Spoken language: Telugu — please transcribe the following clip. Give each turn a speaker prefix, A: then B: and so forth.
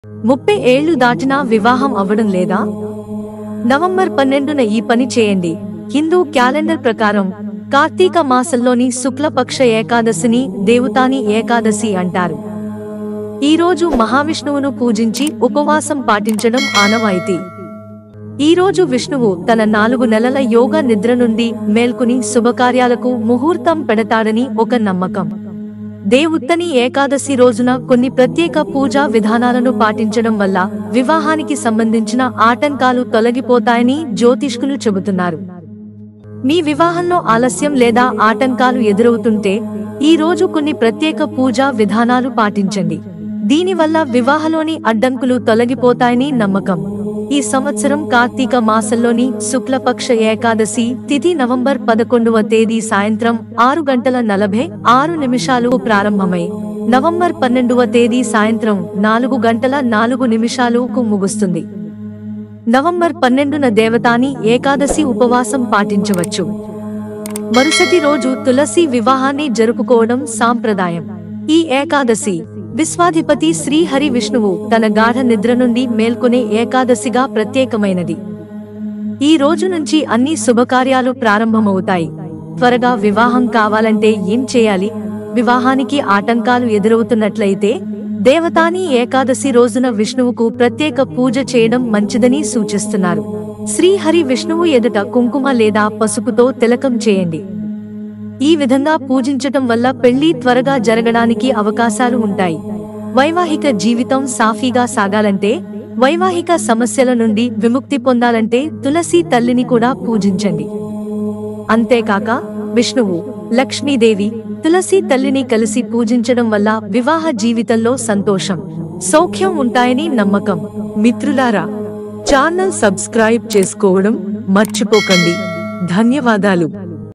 A: ముప్పై ఏళ్లు దాటినా వివాహం అవ్వడం లేదా నవంబర్ పన్నెండున ఈ పని చేయండి హిందూ క్యాలెండర్ ప్రకారం కార్తీక మాసంలోని శుక్లపక్ష ఏకాదశిని దేవతాని ఏకాదశి అంటారు ఈ రోజు మహావిష్ణువును పూజించి ఉపవాసం పాటించడం ఆనవాయితీ ఈ రోజు విష్ణువు తన నాలుగు నెలల యోగ నిద్ర నుండి మేల్కొని శుభకార్యాలకు ముహూర్తం పెడతాడని ఒక నమ్మకం దేవుత్తని ఏకాదశి రోజున కొన్ని ప్రత్యేక పూజా విధానాలను పాటించడం వల్ల వివాహానికి సంబంధించిన ఆటంకాలు తొలగిపోతాయని జ్యోతిష్కులు చెబుతున్నారు మీ వివాహంలో ఆలస్యం లేదా ఆటంకాలు ఎదురవుతుంటే ఈ రోజు కొన్ని ప్రత్యేక పూజా విధానాలు పాటించండి దీనివల్ల వివాహలోని అడ్డంకులు తొలగిపోతాయని నమ్మకం ఈ సంవత్సరం కార్తీక మాసంలోని శుక్లపక్ష ఏకాదశి తిథి నవంబర్ పదకొండవ తేదీ సాయంత్రం ఆరు గంటల నలభై ఆరు నిమిషాలు ప్రారంభమై నవంబర్ పన్నెండవ తేదీ సాయంత్రం నాలుగు గంటల నాలుగు నిమిషాలకు ముగుస్తుంది నవంబర్ పన్నెండున దేవతాని ఏకాదశి ఉపవాసం పాటించవచ్చు మరుసటి రోజు తులసి వివాహాన్ని జరుపుకోవడం సాంప్రదాయం ఈ ఏకాదశి విశ్వాధిపతి శ్రీహరి విష్ణువు తన గాఢ నిద్ర నుండి మేల్కొనే ఏకాదశిగా ప్రత్యేకమైనది ఈ రోజు నుంచి అన్ని శుభకార్యాలు ప్రారంభమవుతాయి త్వరగా వివాహం కావాలంటే ఏం చేయాలి వివాహానికి ఆటంకాలు ఎదురవుతున్నట్లయితే దేవతాని ఏకాదశి రోజున విష్ణువుకు ప్రత్యేక పూజ చేయడం మంచిదని సూచిస్తున్నారు శ్రీహరి విష్ణువు ఎదుట కుంకుమ లేదా పసుపుతో తిలకం చేయండి ఈ విధంగా పూజించటం వల్ల పెళ్లి త్వరగా జరగడానికి అవకాశాలు ఉంటాయి వైవాహిక జీవితం సాఫీగా సాగాలంటే వైవాహిక సమస్యల నుండి విముక్తి పొందాలంటే తులసి తల్లిని కూడా పూజించండి అంతేకాక విష్ణువు లక్ష్మీదేవి తులసి తల్లిని కలిసి పూజించడం వల్ల వివాహ జీవితంలో సంతోషం సౌఖ్యం ఉంటాయని నమ్మకం
B: మిత్రులారా ఛానల్ సబ్స్క్రైబ్ చేసుకోవడం మర్చిపోకండి ధన్యవాదాలు